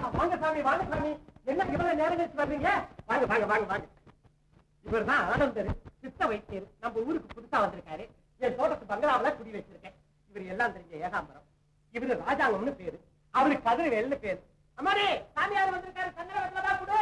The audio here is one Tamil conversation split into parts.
வாங்க சாமி வாங்க சாமி என்ன இவ்வளவு நேரம் கழிச்சு வர்றீங்க வாங்க வாங்க வாங்க வாங்க இவர் தான் ஆனந்தர் சித்த வைத்தியர் நம்ம ஊருக்கு புதுசா வந்திருக்காரு என் தோட்டத்து பங்களாவில குடி வச்சிருக்கேன் இவர் எல்லாம் தெரிஞ்ச ஏகாம்பரம் இவரு ராஜாங்கம்னு பேரு அவருக்கு கதிரவேல்னு பேரு அம்மாடி சாமியார் வந்திருக்காரு சந்திரவட்டலதா குடு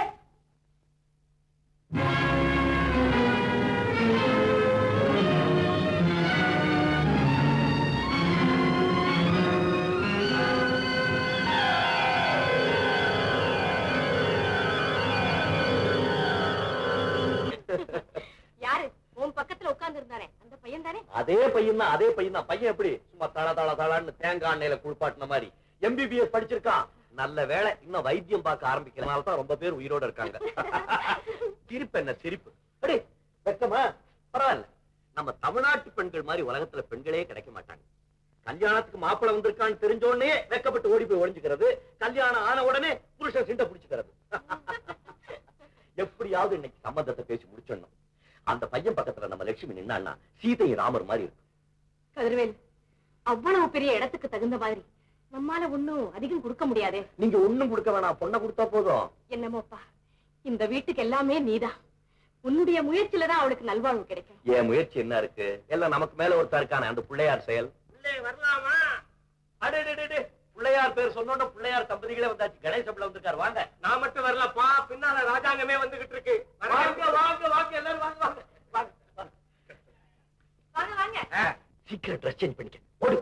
யாரு உன் பக்கத்துல உட்கார்ந்து இருந்தானே அந்த பையன் தானே அதே பையன் தான் அதே பையன் தான் பையன் எப்படி சும்மா தள தள தளான்னு தேங்காய் எண்ணெயில குளிப்பாட்டின மாதிரி எம்பிபிஎஸ் படிச்சிருக்கான் நல்ல வேளை இன்னும் வைத்தியம் பார்க்க ஆரம்பிக்கிறனால தான் ரொம்ப பேர் உயிரோட இருக்காங்க சிரிப்பு என்ன சிரிப்பு அடே வெக்கமா பரவாயில்ல நம்ம தமிழ்நாட்டு பெண்கள் மாதிரி உலகத்துல பெண்களே கிடைக்க மாட்டாங்க கல்யாணத்துக்கு மாப்பிளை வந்திருக்கான்னு தெரிஞ்ச உடனே வெக்கப்பட்டு ஓடி போய் ஒளிஞ்சுக்கிறது கல்யாணம் ஆன உடனே புருஷன் சிண்ட புடிச்சுக்கிறது எப்படியாவது இன்னைக்கு சம்பந்தத்தை பேசி முடிச்சிடணும் அந்த பையன் பக்கத்துல நம்ம லட்சுமி நின்னான்னா சீதை ராமர் மாதிரி இருக்கு கதிர்வேல் அவ்வளவு பெரிய இடத்துக்கு தகுந்த மாதிரி நம்மால ஒண்ணும் அதிகம் கொடுக்க முடியாதே நீங்க ஒண்ணும் கொடுக்க வேணாம் பொண்ணை கொடுத்தா போதும் என்னமோப்பா இந்த வீட்டுக்கு எல்லாமே நீதான் உன்னுடைய முயற்சியில தான் அவளுக்கு நல்வாழ்வு கிடைக்கும் என் முயற்சி என்ன இருக்கு எல்லாம் நமக்கு மேல ஒருத்தர் இருக்கானே அந்த பிள்ளையார் செயல் உள்ளே வரலாமா அடே பிள்ளையார் பேர் சொன்னோட பிள்ளையார் தம்பதிகளே வந்தாச்சு கணேச பிள்ளை வந்திருக்காரு வாங்க நான் மட்டும் வரலப்பா பின்னால ராஜாங்கமே வந்துகிட்டு இருக்கு வாங்க வாங்க வாங்க எல்லாரும் வாங்க வாங்க வாங்க, வாங்க. வாங்க வாங்க சீக்கிரம் ட்ரெஸ் சேஞ்ச் பண்ணிக்க ஓடு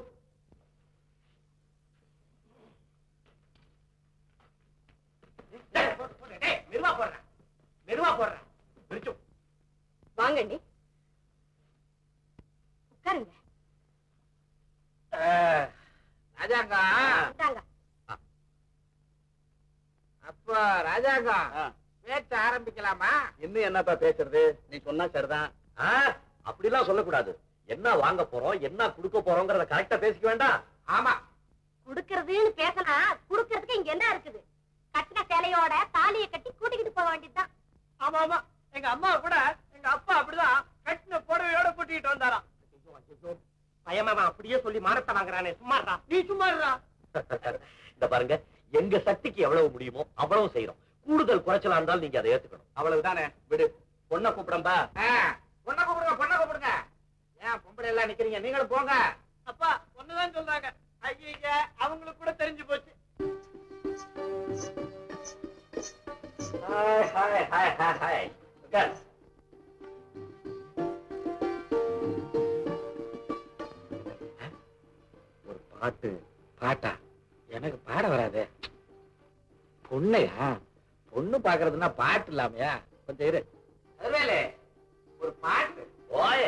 டேய், போடு, போடு, டேய், மெதுவா போடுறேன் மெதுவா போடுறேன் பிரிச்சு வாங்கண்டி உட்காருங்க ராஜாங்கா இந்தாங்க அப்ப ராஜாங்கா பேச்ச ஆரம்பிக்கலாமா இன்னும் என்னப்பா பேசுறது நீ சொன்னா சரிதான் அப்படிலாம் சொல்லக்கூடாது என்ன வாங்க போறோம் என்ன கொடுக்க போறோங்கிறத கரெக்டா பேசிக்க வேண்டாம் ஆமா குடுக்கறதுன்னு பேசலாம் குடுக்கறதுக்கு இங்க என்ன இருக்குது கட்டின சேலையோட தாலியை கட்டி கூட்டிக்கிட்டு போக வேண்டியதுதான் ஆமா ஆமா எங்க அம்மா கூட எங்க அப்பா அப்படிதான் கட்டின புடவையோட கூட்டிட்டு வந்தாராம் பயமாவன் அப்படியே சொல்லி மானத்தை வாங்குறானே சும்மாறா நீ சும்மாறா இந்த பாருங்க எங்க சக்திக்கு எவ்வளவு முடியுமோ அவ்வளவு செய்யறோம் கூடுதல் குறைச்சலா இருந்தாலும் நீங்க அதை ஏத்துக்கணும் அவ்வளவுதானே விடு பொண்ணை கூப்பிடம்பா ஆ, பொண்ணை கூப்பிடுங்க பொண்ணை கூப்பிடுங்க ஏன் பொம்பளை எல்லாம் நிக்கிறீங்க நீங்களும் போங்க அப்பா ஒண்ணுதான் சொல்றாங்க ஐயா அவங்களுக்கு கூட தெரிஞ்சு போச்சு hi hi hi hi hi உட்கார். ஒரு பாட்டு பாட்டா எனக்கு பாட வராதே பொண்ணையா பொண்ணு பாக்குறதுன்னா பாட்டு இல்லாமையா கொஞ்சம் இரு அதுவேலே ஒரு பாட்டு ஓயே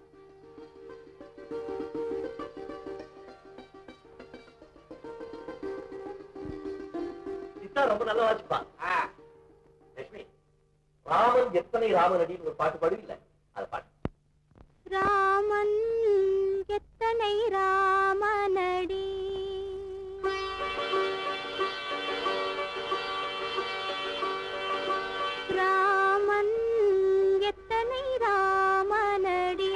சித்தார் ரொம்ப நல்லா வாசிப்பா ஆ, லட்சுமி ராமன் எத்தனை ராமன் அடின்னு ஒரு பாட்டு பாடுவீங்கள அத பாட்டு ராமன் எத்தனை ராமனடி ராமன் எத்தனை ராமனடி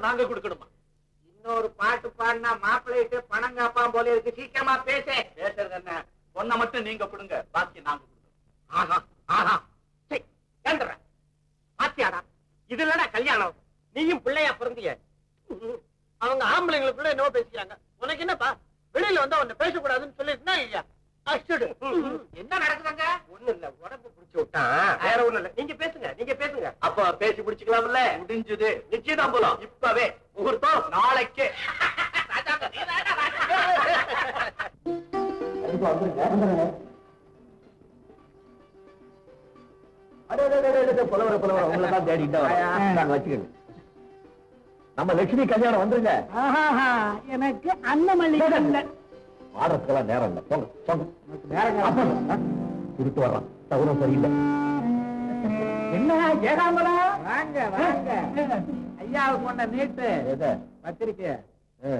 நாங்க கொடுக்கணுமா இன்னொரு பாட்டு பாடினா மாப்பிள்ளைட்டு பணம் காப்பான் போல இருக்கு சீக்கிரமா பேசு பேசுறது என்ன பொண்ணை மட்டும் நீங்க கொடுங்க பாக்கி நாங்க கொடுக்கணும் ஆஹா ஆஹா சரி ஏந்துடுறேன் பாத்தியாடா இது இல்லடா கல்யாணம் நீயும் பிள்ளையா பிறந்திய ம், அவங்க ஆம்பளைங்களுக்குள்ள என்னவோ பேசிக்கிறாங்க உனக்கு என்னப்பா வெளியில வந்து அவன் பேசக்கூடாதுன்னு சொல்லிட்டுனா இல்லையா அஷ்டடு என்ன நடக்குதுங்க ஒண்ணு இல்ல உடம்பு புடிச்சு விட்டான் வேற ஒண்ணு இல்ல நீங்க பேசுங்க நீங்க பேசுங்க அப்ப பேசி பிடிச்சுக்கலாம்ல முடிஞ்சது நிச்சயதாம்பலம் இப்பவே முகூர்த்தம் நாளைக்கே புலவர புலவர உங்களை தான் தேடிட்டு நாங்க வச்சுக்கோங்க நம்ம லட்சுமி கல்யாணம் வந்துருங்க எனக்கு அன்னமல்லி ஆடுறதுக்கெல்லாம் நேரம் இல்லை போங்க போங்க திருட்டு வர்றான் சகுனம் சரியில்லை என்ன ஏகாம்பரா வாங்க வாங்க ஐயாவுக்கு கொண்ட நீட்டு எதை? பத்திரிக்கை ஆ.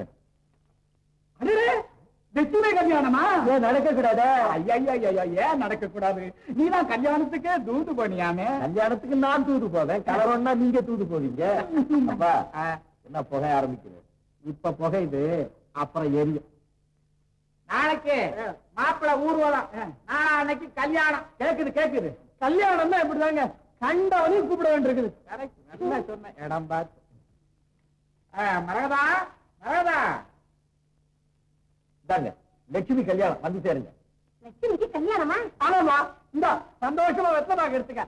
வெற்றிலை கல்யாணமா ஏன் நடக்க கூடாதா ஐயா ஏன் நடக்க கூடாது நீதான் கல்யாணத்துக்கே தூது பண்ணியாமே கல்யாணத்துக்கு நான் தூது போவேன் கலரம்னா நீங்க தூது போவீங்க அப்பா என்ன புகை ஆரம்பிக்குது இப்ப புகையுது அப்புறம் எரியும் நாளைக்கு மாப்பிள்ளை ஊர்வலம் நாளா அன்னைக்கு கல்யாணம் கேக்குது கேக்குது கல்யாணம் தான் இப்படிதாங்க கண்டவனையும் கூப்பிட வேண்டியிருக்குது கரெக்ட் நல்லா சொன்னேன் இடம் பார்த்து ஆ, மரகதா மரகதா இந்தாங்க லட்சுமி கல்யாணம் வந்து சேருங்க லட்சுமிக்கு கல்யாணமா ஆமாமா இந்த சந்தோஷமா வெத்தமாக எடுத்துக்க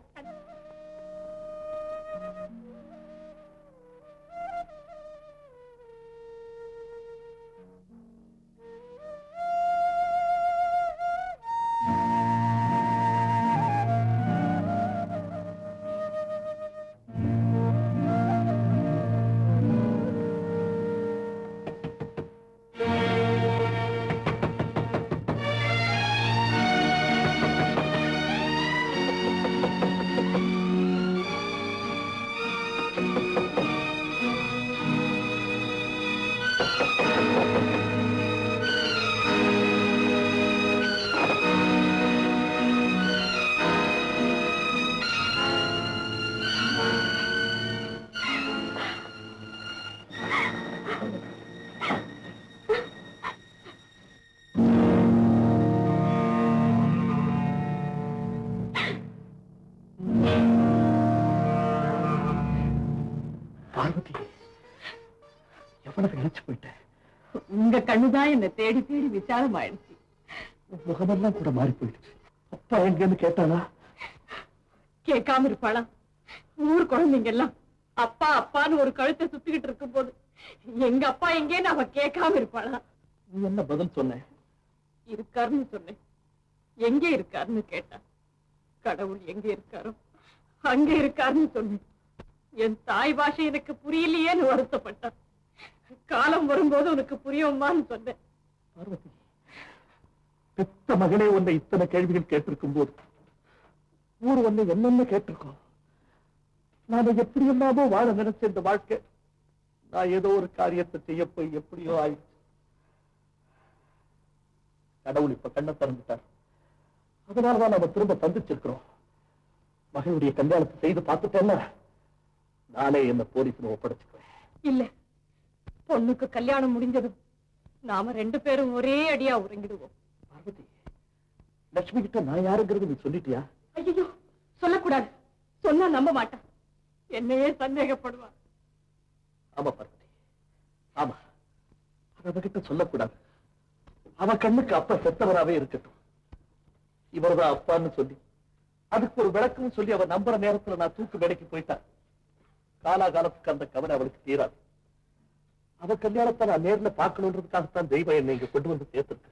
பார்வதி எவ்வளவு இழைச்சு போயிட்டேன் உங்க கண்ணுதான் என்ன தேடி தேடி விசாலமாயிடுச்சு உன் முகமெல்லாம் கூட மாறி போயிடுச்சு அப்பா எங்கன்னு கேட்டானா கேட்காம இருப்பாளா ஊர் குழந்தைங்க எல்லாம் அப்பா அப்பான்னு ஒரு கழுத்தை சுத்திக்கிட்டு இருக்கும் போது எங்க அப்பா எங்கேன்னு அவ கேட்காம இருப்பாளா நீ என்ன பதில் சொன்ன இருக்காருன்னு சொன்னேன் எங்க இருக்காருன்னு கேட்டா கடவுள் எங்க இருக்காரோ அங்க இருக்காருன்னு சொன்னேன் என் தாய் பாஷை எனக்கு புரியலையேன்னு வருத்தப்பட்டான் காலம் வரும்போது உனக்கு புரியுமான்னு சொன்னேன் பார்வதி பெத்த மகனே உன்னை இத்தனை கேள்விகள் கேட்டிருக்கும் போது ஊர் உன்னை என்னென்ன கேட்டிருக்கோம் நாம எப்படி எல்லாமோ வாழ நினைச்ச இந்த வாழ்க்கை நான் ஏதோ ஒரு காரியத்தை செய்ய போய் எப்படியோ ஆயிடுச்சு கடவுள் இப்ப கண்ணை திறந்துட்டார் அதனாலதான் நாம திரும்ப சந்திச்சிருக்கிறோம் மகளுடைய கல்யாணத்தை செய்து பார்த்துட்டேன்னா நானே என்ன போலீஸ்ல ஒப்படைச்சுக்குவேன் இல்ல பொண்ணுக்கு கல்யாணம் முடிஞ்சதும் நாம ரெண்டு பேரும் ஒரே அடியா உறங்கிடுவோம் பார்வதி லட்சுமி கிட்ட நான் யாருங்கிறது நீ சொல்லிட்டியா ஐயோ சொல்லக்கூடாது சொன்னா நம்ப மாட்டான் என்னையே சந்தேகப்படுவா ஆமா பார்வதி ஆமா அத அவகிட்ட சொல்லக்கூடாது அவ கண்ணுக்கு அப்பா செத்தவராவே இருக்கட்டும் இவர்தான் அப்பான்னு சொல்லி அதுக்கு ஒரு விளக்கம் சொல்லி அவ நம்புற நேரத்துல நான் தூக்கு வேலைக்கு போயிட்டேன் காலாகாலத்துக்கு அந்த கவலை அவளுக்கு தீராது அவ கல்யாணத்தை நான் நேர்ல பார்க்கணுன்றதுக்காகத்தான் தெய்வம் என்னை இங்க கொண்டு வந்து சேர்த்திருக்கு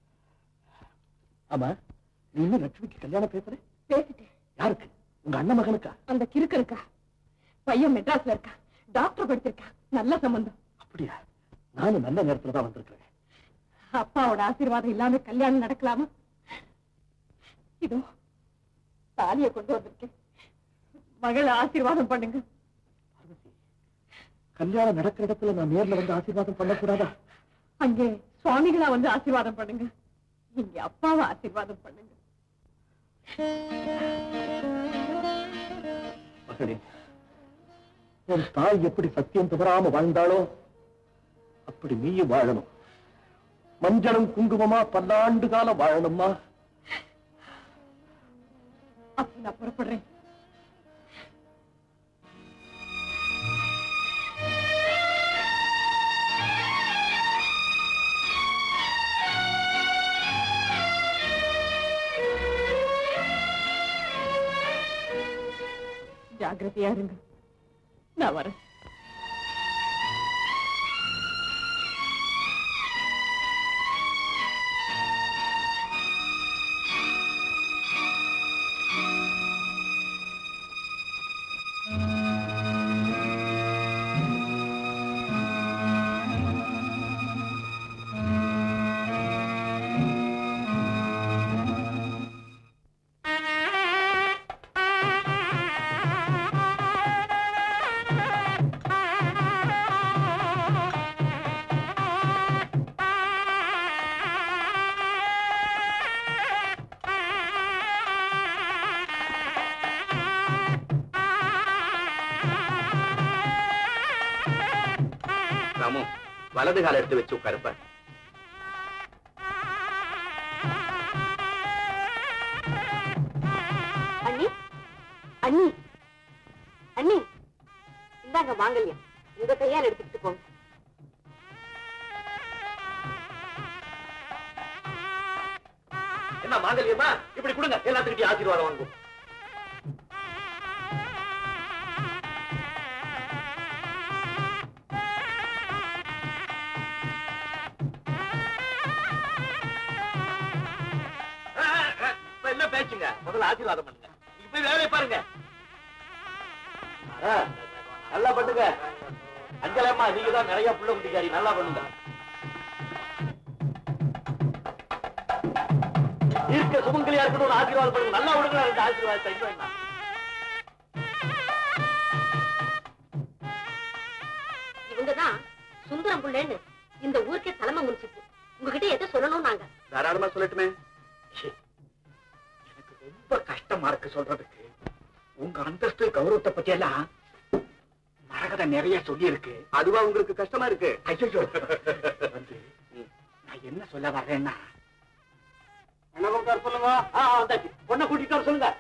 ஆமா நீ இன்னும் லட்சுமிக்கு கல்யாணம் பேசுற பேசிட்டேன் யாருக்கு உங்க அண்ணன் மகனுக்கா அந்த கிறுக்கு இருக்கா பையன் மெட்ராஸ்ல இருக்கா டாக்டர் படிச்சிருக்கா நல்ல சம்பந்தம் அப்படியா நானும் நல்ல நேரத்துல தான் வந்திருக்கிறேன் அப்பாவோட ஆசீர்வாதம் இல்லாம கல்யாணம் நடக்கலாமா இதோ தாலியை கொண்டு வந்திருக்கேன் மகள் ஆசீர்வாதம் பண்ணுங்க பார்வதி, கல்யாணம் நடக்கிற இடத்துல நான் நேர்ல வந்து ஆசீர்வாதம் பண்ணக்கூடாதா அங்கே சுவாமிகளா வந்து ஆசீர்வாதம் பண்ணுங்க இங்க அப்பாவை ஆசீர்வாதம் பண்ணுங்க மகளே உன் தாய் எப்படி சத்தியம் தவறாம வாழ்ந்தாளோ அப்படி நீயும் வாழணும் மஞ்சளும் குங்குமமா பல்லாண்டு காலம் வாழணுமா அப்ப நான் புறப்படுறேன் ஜாக்கிரதையா இருங்க நான் வரேன் ராமு வலது கால எடுத்து வச்சு உட்காருப்ப அண்ணி அண்ணி அண்ணி இந்தாங்க மாங்கல்யம் உங்க கையால் எடுத்துக்கிட்டு போங்க என்ன மாங்கல்யமா இப்படி கொடுங்க எல்லாத்துக்கிட்டையும் ஆசீர்வாதம் வாங்கும் ஆ, ஆ, இப்ப என்ன பேச்சுங்க முதல்ல ஆசீர்வாதம் பண்ணுங்க நீங்க போய் வேலையை பாருங்க ஆ, நல்லா பண்ணுங்க அஞ்சலம்மா நீங்க தான் நிறைய புள்ள குட்டிக்காரி நல்லா பண்ணுங்க இருக்க சுமங்கலியா இருக்கணும் ஆசீர்வாதம் பண்ணுங்க நல்லா விடுங்க ரெண்டு ஆசீர்வாதத்தை இங்க வேண்டாம் இவங்கதான் சுந்தரம் புள்ளேன்னு இந்த ஊருக்கே தலைமை முடிச்சிட்டு உங்ககிட்ட எதை சொல்லணும் நாங்க தாராளமா சொல்லட்டுமே எனக்கு ரொம்ப கஷ்டமா இருக்கு சொல்றதுக்கு உங்க அந்தஸ்து கௌரவத்தை பத்தி எல்லாம் மரகத நிறைய சொல்லி இருக்கு அதுவா உங்களுக்கு கஷ்டமா இருக்கு ஐயோ வந்து நான் என்ன சொல்ல வர்றேன்னா சொல்லுங்க ஆ ஆ, வந்தாச்சு பொண்ணை கூட்டிட்டு வர சொல்லுங்க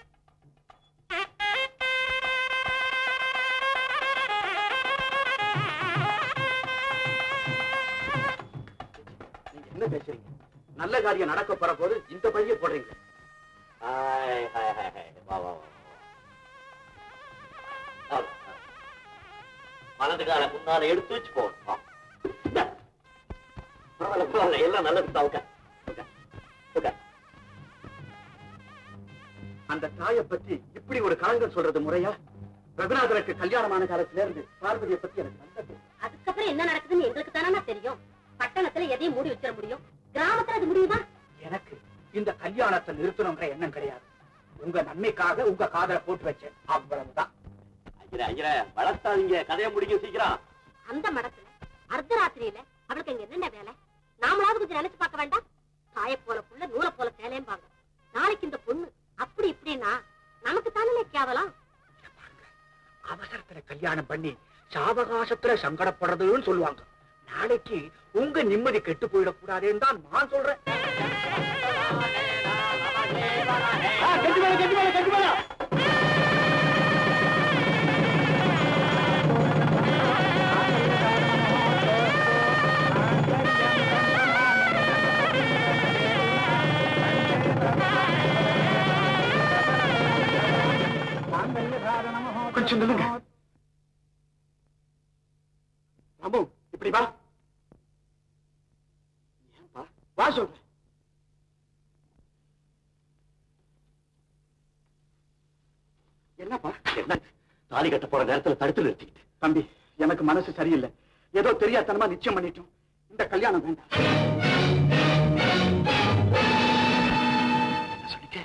நீங்க என்ன பேசுறீங்க நல்ல காரியம் நடக்க போற போது இந்த பைய போடுறீங்க ஹாய், ஹாய், ஹாய், ஹாய். வா, வா, வா, வா. ஆ, ஆ. வலது கால முன்னால எடுத்து வச்சு போகணும் இந்தா. பரவாயில்ல பரவாயில்ல எல்லாம் நல்லது தான் உட்கார். உட்கார். உட்கார். அந்த தாயை பத்தி இப்படி ஒரு கலங்கள் சொல்றது முறையா ரகுநாதருக்கு கல்யாணமான காலத்துல இருந்து பார்வதியை பத்தி எனக்கு நல்ல தெரியும். அதுக்கப்புறம் என்ன நடக்குதுன்னு எங்களுக்கு தானே தெரியும் பட்டணத்துல எதையும் மூடி வச்சிட முடியும் கிராமத்துல அது முடியுமா எனக்கு இந்த கல்யாணத்தை நிறுத்தணுங்கிற எண்ணம் கிடையாது உங்க நன்மைக்காக உங்க காதலை போட்டு வச்சேன் அவ்வளவுதான் ஐயரே ஐயரே வளர்த்தாதீங்க கதையை முடிக்க சீக்கிரம் அந்த மடத்துல அர்த்தராத்திரியில அவளுக்கு இங்க என்னென்ன வேலை நாமளாவது கொஞ்சம் நினைச்சு பார்க்க வேண்டாம் தாய போல புள்ள நூலை போல சேலையம்பாங்க நாளைக்கு இந்த பொண்ணு அப்படி இப்படின்னா நமக்கு தானே கேவலம் இத பாருங்க, அவசரத்துல கல்யாணம் பண்ணி சாவகாசத்துல சங்கடப்படுறதுன்னு சொல்லுவாங்க நாளைக்கு உங்க நிம்மதி கெட்டு போயிடக்கூடாதுன்னு தான் நான் சொல்றேன் ஆ, கெட்டு மேல, கெட்டு மேல, கெட்டு மேல. கொஞ்சம் நில்லுங்க ராமு இப்படி வா ஏன்பா வா சொல்றேன் என்னப்பா என்ன தாலி கட்ட போற நேரத்துல தடுத்து நிறுத்திக்கிட்டு தம்பி எனக்கு மனசு சரியில்லை ஏதோ தெரியாதனமா நிச்சயம் பண்ணிட்டோம் இந்த கல்யாணம் வேண்டாம் என்ன சொன்னீங்க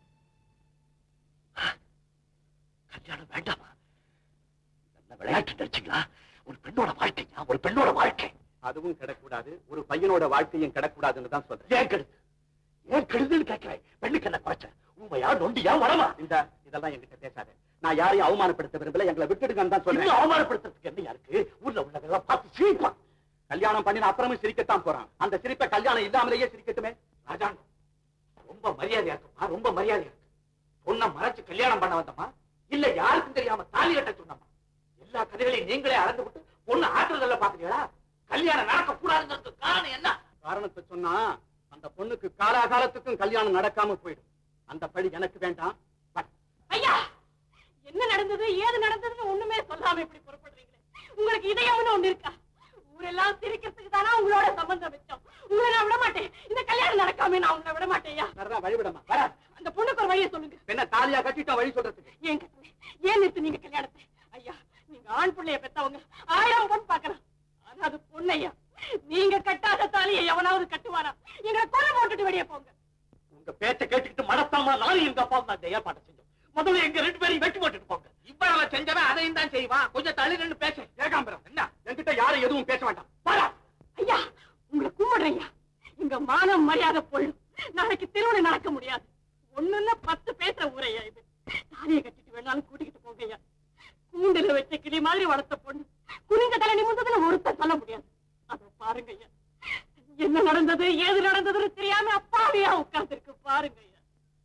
ஆ? கல்யாணம் வேண்டாமா நல்ல விளையாட்டு நினைச்சீங்களா ஒரு பெண்ணோட வாழ்க்கையா ஒரு பெண்ணோட வாழ்க்கை அதுவும் கிடக்கூடாது ஒரு பையனோட வாழ்க்கையும் கிடக்கூடாதுன்னு தான் சொல்றேன் ஏன் கெடுது ஏன் கெடுதுன்னு கேட்கிறேன் பெண்ணுக்கு என்ன குறைச்ச உண்மையா நொண்டியா வரமா இந்த இதெல்லாம் என்கிட்ட பேசாத நான் யாரையும் அவமானப்படுத்த விரும்பல எங்களை விட்டுடுங்கன்னு தான் சொல்றேன் இன்னும் அவமானப்படுத்துறதுக்கு என்ன இருக்கு ஊர்ல உள்ளவங்க பார்த்து சிரிப்பான் கல்யாணம் பண்ணின அப்புறமும் சிரிக்கத்தான் போறான் அந்த சிரிப்பை கல்யாணம் இல்லாமலேயே சிரிக்கட்டுமே ராஜாங்க ரொம்ப மரியாதையா இருக்குமா ரொம்ப மரியாதையா இருக்கு பொண்ணை மறைச்சு கல்யாணம் பண்ண வந்தமா இல்ல யாருக்கும் தெரியாம தாலி கட்ட சொன்னமா எல்லா கதைகளையும் நீங்களே அளந்து விட்டு பொண்ணு ஆற்றுதல்ல பாத்துக்கீங்களா கல்யாணம் நடக்க கூடாதுங்கிறதுக்கு காரணம் என்ன காரணத்தை சொன்னா அந்த பொண்ணுக்கு காலாகாலத்துக்கும் கல்யாணம் நடக்காம போயிடும் அந்த பழி எனக்கு வேண்டாம் பட் ஐயா என்ன நடந்தது ஏது நடந்ததுன்னு ஒண்ணுமே சொல்லாம இப்படி புறப்படுறீங்களே உங்களுக்கு இதயம்னு ஒண்ணு இருக்கா ஊரெல்லாம் சிரிக்கிறதுக்கு தானா உங்களோட சம்பந்தம் வச்சோம் உங்களை நான் விட மாட்டேன் இந்த கல்யாணம் நடக்காம நான் உங்களை விட மாட்டேன்யா வரதான் வழிவிடமா வர அந்த பொண்ணுக்கு ஒரு வழியை சொல்லுங்க என்ன தாலியா கட்டிட்டா வழி சொல்றதுக்கு ஏன் கட்டுனே ஏன் நிறுத்து நீங்க கல்யாணத்தை ஐயா நீங்க ஆண் பிள்ளைய பெத்தவங்க ஆயிரம் பொண்ணு பாக்கலாம் ஆனா அது பொண்ணையா நீங்க கட்டாத தாலியை எவனாவது கட்டுவாரா எங்களை கொலை போட்டுட்டு வெளியே போங்க உங்க பேச்ச கேட்டுக்கிட்டு மடத்தாம நானும் எங்க அப்பா அந்த ஏற்பாட்டை செஞ்சோம் முதல்ல எங்க ரெண்டு பேரையும் வெட்டி போட்டுட்டு போங்க இவ்வளவு செஞ்சவன் அதையும் தான் செய்வான் கொஞ்சம் தள்ளி நின்னு பேச ஏகாம்பரம் என்ன என்கிட்ட யாரும் எதுவும் பேச வேண்டாம் பாரா ஐயா உங்களை கும்பிடுறேன் ஐயா இங்க மானம் மரியாதை போயிடும் நாளைக்கு திருமணம் நடக்க முடியாது ஒண்ணுன்னா பத்து பேசுற ஊரையா இது தாலியை கட்டிட்டு வேணாலும் கூட்டிக்கிட்டு போங்க ஐயா கூண்டுல வச்ச கிளி மாதிரி வளர்த்த பொண்ணு குனிஞ்ச தலை நிமிந்ததுல ஒருத்தர் சொல்ல முடியாது அத பாருங்க ஐயா என்ன நடந்தது ஏது நடந்ததுன்னு தெரியாம அப்பாவியா உட்கார்ந்துருக்கு பாருங்க ஐயா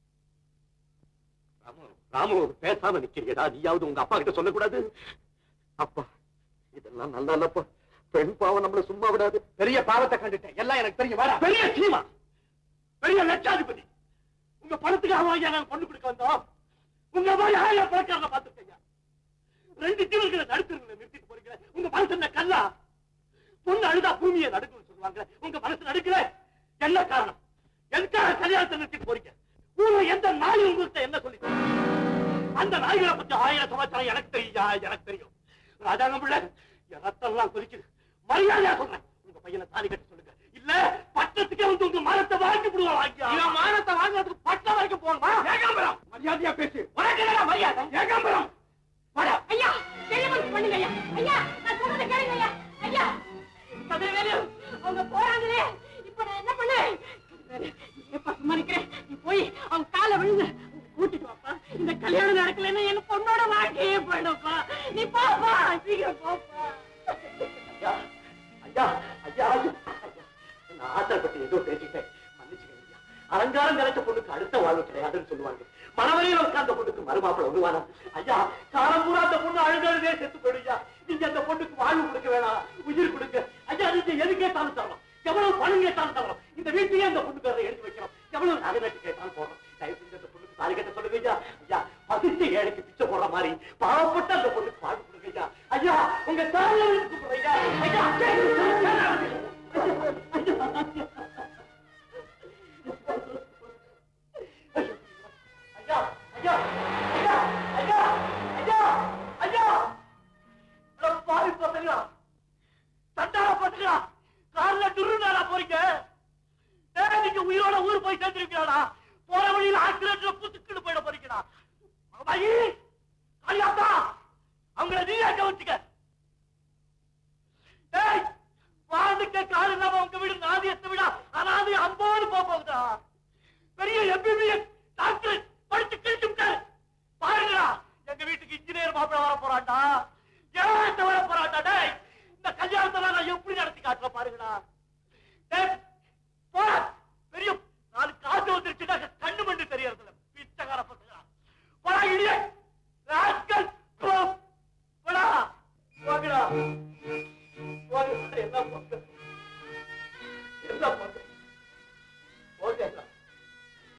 ராமு ராமு பேசாம நிக்கிறீடா நீயாவது உங்க அப்பா கிட்ட சொல்லக்கூடாது அப்பா இதெல்லாம் நல்லா இல்லப்பா பெண் பாவம் நம்மள சும்மா விடாது பெரிய பாவத்தை கண்டுட்டேன் எல்லாம் எனக்கு தெரியும் வர பெரிய சீமா பெரிய லட்சாதிபதி உங்க பணத்துக்காக வாங்கி நாங்க பொண்ணு கொடுக்க வந்தோம் உங்க மாதிரி ஆயிரம் பணக்காரனை பார்த்துருக்கீங்க ரெண்டு தீவர்களை நடுத்துறீங்க நிறுத்திட்டு போறீங்க உங்க மனசு என்ன கல்லா பொண்ணு அழுதா பூமியை நடுக்குன்னு சொல்லுவாங்க உங்க மனசு நடுக்கல என்ன காரணம் எதுக்காக கல்யாணத்தை நிறுத்திட்டு போறீங்க ஊர்ல எந்த நாய் உங்கள்கிட்ட என்ன சொல்லி அந்த நாய்களை பத்தி ஆயிரம் சமாச்சாரம் எனக்கு தெரியா எனக்கு தெரியும் ராஜாங்கம் பிள்ளை என் ரத்தம்லாம் கொதிக்குது மரியாதையா சொல்றேன் உங்க பையனை தாலி கட்ட சொல்லுங்க இல்ல பட்டத்துக்கே வந்து உங்க மானத்தை வாங்கி விடுவாங்க இவன் மானத்தை வாங்குறதுக்கு பட்டம் வரைக்கும் போகணுமா ஏகாம்பரம் மரியாதையா பேசு உனக்கு என்னடா மரியாதை ஏகாம்பரம் வாடா ஐயா தெளிவன் பண்ணுங்க ஐயா ஐயா நான் சொல்றதை கேளுங்க ஐயா ஐயா கதிரவேலு அவங்க போறாங்களே இப்ப நான் என்ன பண்ணேன் கதிரவேலு, ஏப்பா சும்மா நிக்கிறேன் நீ போய் அவங்க காலை விழுந்து கூட்டிட்டு வாப்பா இந்த கல்யாணம் நடக்கலைன்னா என் பொண்ணோட வாழ்க்கையே போயிடும்ப்பா நீ போப்பா சீக்கிரம் போப்பா ஐயா ஐயா ஐயா ஐயா. நான் ஆத்திரப்பட்டு ஏதோ பேசிட்டேன் மன்னிச்சுக்கங்க ஐயா. அலங்காரம் கிடைச்ச பொண்ணுக்கு அடுத்த வாழ்வு கிடையாதுன்னு சொல்லுவாங்க மனவரையில உட்கார்ந்த பொண்ணுக்கு மறுமாப்பிள விடுவானா ஐயா காலம் பூரா அந்த பொண்ணு அழுதழுதே செத்து போயிடுயா நீங்க அந்த பொண்ணுக்கு வாழ்வு கொடுக்க வேணாம் உயிர் கொடுங்க ஐயா நீங்க எது கேட்டாலும் தரலாம் எவ்வளவு பணம் கேட்டாலும் தரலாம் இந்த வீட்டையே அந்த பொண்ணு பேரை எழுதி வைக்கிறோம் எவ்வளவு நகை நட்டு கேட்டாலும் போடுறோம் தயவு செஞ்சு அந்த பொண்ணுக்கு தாலி கட்ட சொல்லுங்க ஐயா ஐயா பதித்த ஏழைக்கு பிச்சை போடுற மாதிரி பாவப்பட்ட அந்த பொண்ணுக்கு வாழ்வு கொடுங்க ஐயா ஐயா உங்க தாயை கூப்பிடுறீங்க ஐயா ஐயா ஐயா ஐயா ஐயா ஐயா ஐயா அட பாவி பசங்களா சண்டால பசங்களா கார்ல துருநாடா போறீங்க டேய், நீங்க உயிரோட ஊர் போய் சேர்ந்துருக்கீங்களா போற வழியில ஆக்சிடென்ட்ல புத்துக்கிட்டு போயிட போறீங்களா மகமாயி காளியாத்தா அவங்கள நீயே கவனிச்சுக்க டேய் வாழ்ந்துக்க கால் இல்லாம உங்க வீடு நாதியத்தை விட அனாதி அம்போடு போக போகுதா பெரிய எம்பிபிஎஸ் டாக்டர் படிச்சு கிழிச்சு விட்டாரு பாருங்களா எங்க வீட்டுக்கு இன்ஜினியர் மாப்பிள்ள வர போறாண்டா ஏன் வர போறாண்டா டேய் இந்த கல்யாணத்தை நான் எப்படி நடத்தி காட்டுற பாருங்களா டேய் போடா பெரிய நாலு காசு வந்துருச்சுன்னா கண்ணு மண்ணு தெரியறதில்ல பிச்சைக்கார பசங்களா போடா இடியே ராஸ்கல் போடா போங்கடா